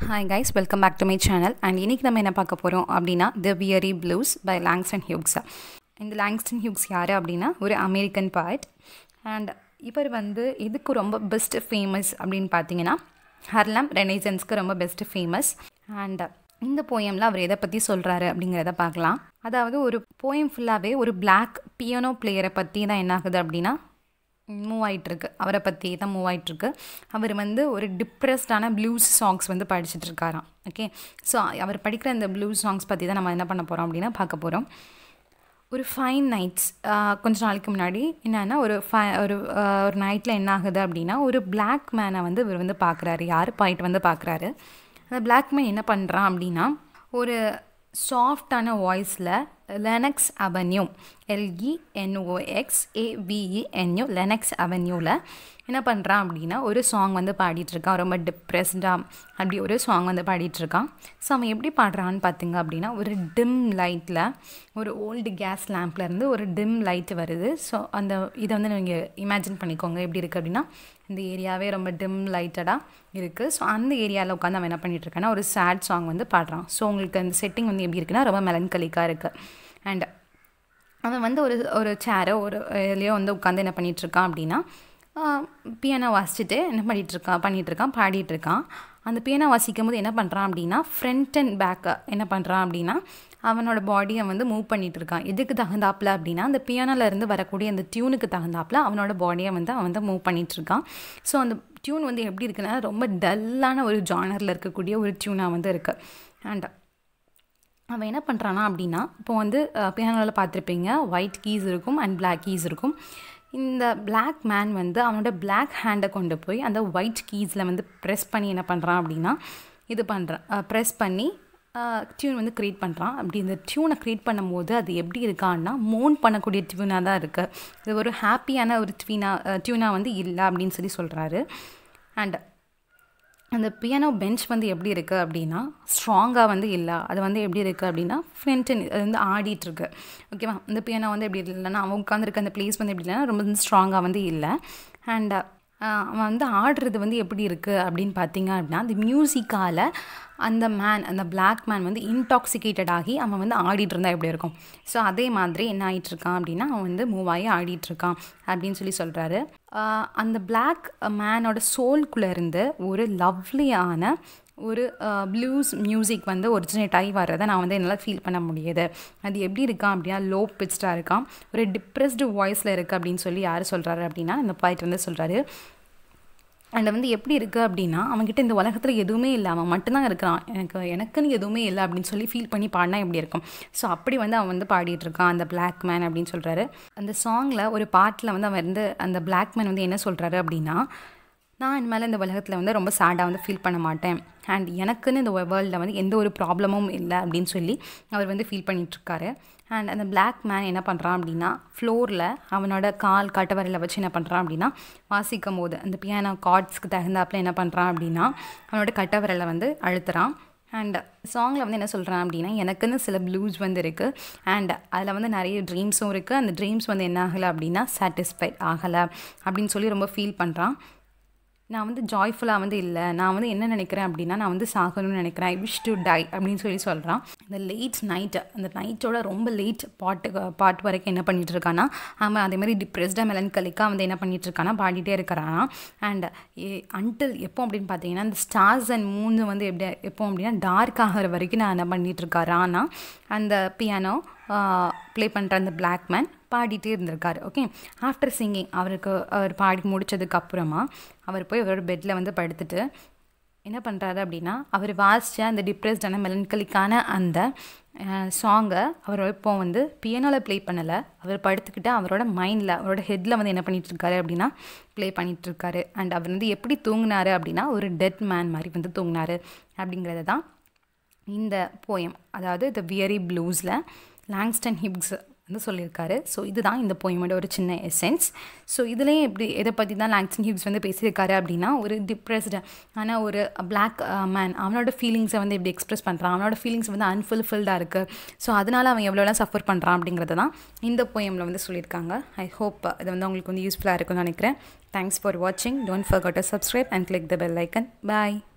hi guys welcome back to my channel and இன்றைக்கி நம்ம என்ன பார்க்க போகிறோம் அப்படின்னா the weary blues by Langston Hughes இந்த லாங்ஸ்டன் ஹியூக்ஸ் யார் அப்படின்னா ஒரு அமெரிக்கன் பாய்ட் அண்ட் இவர் வந்து இதுக்கு ரொம்ப பெஸ்ட் ஃபேமஸ் அப்படின்னு பார்த்தீங்கன்னா ஹர்லம் ரெனைசன்ஸ்க்கு ரொம்ப பெஸ்ட் ஃபேமஸ் அண்ட் இந்த போயமில் அவர் எதை பற்றி சொல்கிறாரு அப்படிங்கிறத பார்க்கலாம் அதாவது ஒரு போயம் ஃபுல்லாகவே ஒரு பிளாக் பியானோ பிளேயரை பற்றி தான் என்ன ஆகுது அப்படின்னா மூவ் ஆகிட்டுருக்கு அவரை பற்றி தான் மூவ் ஆகிட்டுருக்கு அவர் வந்து ஒரு டிப்ரெஸ்டான ப்ளூஸ் சாங்ஸ் வந்து படிச்சுட்டு இருக்காராம் ஓகே ஸோ அவர் படிக்கிற அந்த ப்ளூஸ் சாங்ஸ் பற்றி தான் நம்ம என்ன பண்ண போகிறோம் அப்படின்னா பார்க்க போகிறோம் ஒரு ஃபைன் நைட்ஸ் கொஞ்ச நாளைக்கு முன்னாடி என்னென்னா ஒரு ஃபை ஒரு ஒரு நைட்டில் என்ன ஆகுது அப்படின்னா ஒரு பிளாக் மேனை வந்து இவர் வந்து பார்க்குறாரு யார் பாயிண்ட் வந்து பார்க்குறாரு அந்த பிளாக் மேன் என்ன பண்ணுறான் அப்படின்னா ஒரு சாஃப்டான வாய்ஸில் Lenox Avenue L E N O X A V E N U Lenox அவென்யூவில் என்ன பண்ணுறான் அப்படின்னா ஒரு சாங் வந்து பாடிட்டுருக்கான் ரொம்ப டிப்ரெஸ்டாக அப்படி ஒரு சாங் வந்து பாடிட்டுருக்கான் ஸோ அவன் எப்படி பாடுறான்னு பார்த்தீங்க அப்படின்னா ஒரு டிம் லைட்டில் ஒரு ஓல்டு கேஸ் லேம்ப்லேருந்து ஒரு டிம் லைட் வருது ஸோ அந்த இதை வந்து நீங்கள் இமேஜின் பண்ணிக்கோங்க எப்படி இருக்குது அப்படின்னா இந்த ஏரியாவே ரொம்ப டிம் லைட்டடாக இருக்குது ஸோ அந்த ஏரியாவில் உட்காந்து அவன் என்ன பண்ணிகிட்ருக்கான்னா ஒரு சேட் சாங் வந்து பாடுறான் ஸோ உங்களுக்கு அந்த செட்டிங் வந்து எப்படி இருக்குன்னா ரொம்ப மெலன்கலிக்காக இருக்குது அண்ட் அவன் வந்து ஒரு ஒரு சேரோ ஒரு இதுலேயோ வந்து உட்காந்து என்ன பண்ணிகிட்ருக்கான் அப்படின்னா பியானோ வாசிச்சுட்டு என்ன பண்ணிகிட்ருக்கான் பண்ணிகிட்ருக்கான் பாடிட்டுருக்கான் அந்த பியானோ வாசிக்கும் போது என்ன பண்ணுறான் அப்படின்னா ஃப்ரண்ட் அண்ட் பேக்கை என்ன பண்ணுறான் அப்படின்னா அவனோட பாடியை வந்து மூவ் பண்ணிகிட்டு இருக்கான் எதுக்கு தகுந்தாப்பில் அப்படின்னா அந்த பியானோலேருந்து வரக்கூடிய அந்த டியூனுக்கு தகுந்தாப்பில் அவனோட பாடியை வந்து அவன் வந்து மூவ் பண்ணிகிட்ருக்கான் ஸோ அந்த டியூன் வந்து எப்படி இருக்குன்னா ரொம்ப டல்லான ஒரு ஜானரில் இருக்கக்கூடிய ஒரு டியூனாக வந்து இருக்குது அண்ட் அவன் என்ன பண்ணுறான்னா அப்படின்னா இப்போ வந்து பியானோவில் பார்த்துருப்பீங்க ஒயிட் கீஸ் இருக்கும் அண்ட் பிளாக் கீஸ் இருக்கும் இந்த பிளாக் மேன் வந்து அவனோட பிளாக் ஹேண்டை கொண்டு போய் அந்த ஒயிட் கீஸில் வந்து ப்ரெஸ் பண்ணி என்ன பண்ணுறான் அப்படின்னா இது பண்ணுறான் ப்ரெஸ் பண்ணி டியூன் வந்து க்ரியேட் பண்ணுறான் அப்படி இந்த டியூனை க்ரியேட் பண்ணும்போது அது எப்படி இருக்கான்னா மோன் பண்ணக்கூடிய டியூனாக தான் இருக்குது இது ஒரு ஹாப்பியான ஒரு ட்வீனா டியூனாக வந்து இல்லை அப்படின்னு சொல்லி சொல்கிறாரு அண்ட் அந்த பியானோ பெஞ்ச் வந்து எப்படி இருக்குது அப்படின்னா ஸ்ட்ராங்காக வந்து இல்லை அது வந்து எப்படி இருக்குது அப்படின்னா ஃப்ரண்டன் அது வந்து ஆடிட்டுருக்கு ஓகேவா இந்த பியானோ வந்து எப்படி இல்லைன்னா அவன் உட்காந்துருக்க அந்த பிளேஸ் வந்து எப்படி இல்லைன்னா ரொம்ப ஸ்ட்ராங்காக வந்து இல்லை அண்ட் அவன் வந்து ஆடுறது வந்து எப்படி இருக்குது அப்படின்னு பார்த்தீங்க அப்படின்னா அந்த மியூசிக்கால் அந்த மேன் அந்த பிளாக் மேன் வந்து இன்டாக்சிகேட்டட் ஆகி அவன் வந்து ஆடிட்டு இருந்தால் எப்படி இருக்கும் ஸோ அதே மாதிரி என்ன ஆகிட்டுருக்கான் அப்படின்னா அவன் வந்து மூவ் ஆகி ஆடிட்டுருக்கான் அப்படின்னு சொல்லி சொல்கிறாரு அந்த பிளாக் மேனோட சோல்குள்ளேருந்து ஒரு லவ்லியான ஒரு ப்ளூஸ் மியூசிக் வந்து ஒரிஜினேட் ஆகி வர்றதை நான் வந்து என்னால் ஃபீல் பண்ண முடியுது அது எப்படி இருக்கான் அப்படின்னா லோ பிச்டாக இருக்கான் ஒரு டிப்ரெஸ்டு வாய்ஸில் இருக்குது அப்படின்னு சொல்லி யார் சொல்கிறாரு அப்படின்னா இந்த பாயிண்ட் வந்து சொல்கிறாரு அண்ட் வந்து எப்படி இருக்குது அப்படின்னா அவன்கிட்ட இந்த உலகத்தில் எதுவுமே இல்லை அவன் மட்டும்தான் இருக்கிறான் எனக்கு எனக்குன்னு எதுவுமே இல்லை அப்படின்னு சொல்லி ஃபீல் பண்ணி பாடினா எப்படி இருக்கும் ஸோ அப்படி வந்து அவன் வந்து பாடிட்டு இருக்கான் அந்த பிளாக் மேன் அப்படின்னு சொல்கிறாரு அந்த சாங்கில் ஒரு பாட்டில் வந்து அவன் வந்து அந்த பிளாக் மேன் வந்து என்ன சொல்கிறாரு அப்படின்னா நான் இனிமேல் இந்த உலகத்தில் வந்து ரொம்ப சேடாக வந்து ஃபீல் பண்ண மாட்டேன் அண்ட் எனக்குன்னு இந்த வேர்ல்டில் வந்து எந்த ஒரு ப்ராப்ளமும் இல்லை அப்படின்னு சொல்லி அவர் வந்து ஃபீல் பண்ணிகிட்ருக்காரு அண்ட் அந்த பிளாக் மேன் என்ன பண்ணுறான் அப்படின்னா ஃப்ளோரில் அவனோட கால் கட்டவரையில் வச்சு என்ன பண்ணுறான் அப்படின்னா வாசிக்கும் போது அந்த பியானோ கார்ட்ஸ்க்கு தகுந்தாப்பில் என்ன பண்ணுறான் அப்படின்னா அவனோட கட்டவரையில் வந்து அழுத்துறான் அண்ட் சாங்கில் வந்து என்ன சொல்கிறான் அப்படின்னா எனக்குன்னு சில ப்ளூஸ் வந்து இருக்குது அண்ட் அதில் வந்து நிறைய ட்ரீம்ஸும் இருக்குது அந்த ட்ரீம்ஸ் வந்து என்ன ஆகலை அப்படின்னா சாட்டிஸ்ஃபை ஆகலை அப்படின்னு சொல்லி ரொம்ப ஃபீல் பண்ணுறான் நான் வந்து ஜாய்ஃபுல்லாக வந்து இல்லை நான் வந்து என்ன நினைக்கிறேன் அப்படின்னா நான் வந்து சாகணும்னு நினைக்கிறேன் ஐ விஷ் டு டை அப்படின்னு சொல்லி சொல்கிறான் இந்த லேட் நைட்டு அந்த நைட்டோட ரொம்ப லேட் பாட்டு பாட்டு வரைக்கும் என்ன பண்ணிகிட்டு இருக்கான்னா அவன் அதே மாதிரி டிப்ரெஸ்டாக மெலன்கலிக்காக வந்து என்ன பண்ணிகிட்டு இருக்கானா பாடிட்டே இருக்கிறானா அண்ட் அன்டில் எப்போ அப்படின்னு பார்த்தீங்கன்னா இந்த ஸ்டார்ஸ் அண்ட் மூணு வந்து எப்படி எப்போ அப்படின்னா டார்க் ஆகிற வரைக்கும் நான் என்ன பண்ணிகிட்டு இருக்காரு ஆனால் அந்த பியானோ ப்ளே பண்ணுற அந்த பிளாக் மேன் பாடிட்டே இருந்திருக்காரு ஓகே ஆஃப்டர் சிங்கிங் அவருக்கு அவர் பாடி முடித்ததுக்கு அப்புறமா அவர் போய் அவரோட பெட்டில் வந்து படுத்துட்டு என்ன பண்ணுறாரு அப்படின்னா அவர் வாசித்த அந்த டிப்ரெஸ்டான மெலன்கலிக்கான அந்த சாங்கை அவர் இப்போ வந்து பியானோவில் ப்ளே பண்ணலை அவர் படுத்துக்கிட்டு அவரோட மைண்டில் அவரோட ஹெட்டில் வந்து என்ன பண்ணிகிட்ருக்காரு அப்படின்னா ப்ளே பண்ணிகிட்ருக்காரு அண்ட் அவர் வந்து எப்படி தூங்கினாரு அப்படின்னா ஒரு டெட் மேன் மாதிரி வந்து தூங்கினாரு அப்படிங்கிறது தான் இந்த போயம் அதாவது த வியரி ப்ளூஸில் லாங்ஸ்டன் ஹிப்ஸ் வந்து சொல்லியிருக்காரு ஸோ இதுதான் இந்த போயமோட ஒரு சின்ன எசென்ஸ் ஸோ இதுலேயும் எப்படி எதை பற்றி தான் லாங்ஸ்டன் ஹிப்ஸ் வந்து பேசியிருக்காரு அப்படின்னா ஒரு டிப்ரெஸ்டு ஆனால் ஒரு பிளாக் மேன் அவனோட ஃபீலிங்ஸை வந்து எப்படி எக்ஸ்ப்ரெஸ் பண்ணுறான் அவனோட ஃபீலிங்ஸ் வந்து அன்ஃபுல்ஃபில்டாக இருக்குது ஸோ அதனால் அவன் எவ்வளோலாம் சஃபர் பண்ணுறான் அப்படிங்கிறத தான் இந்த போயமில் வந்து சொல்லியிருக்காங்க ஐ ஹோப் இது வந்து உங்களுக்கு வந்து யூஸ்ஃபுல்லாக இருக்கும்னு நினைக்கிறேன் தேங்க்ஸ் ஃபார் வாட்சிங் don't forget to subscribe and click the bell icon bye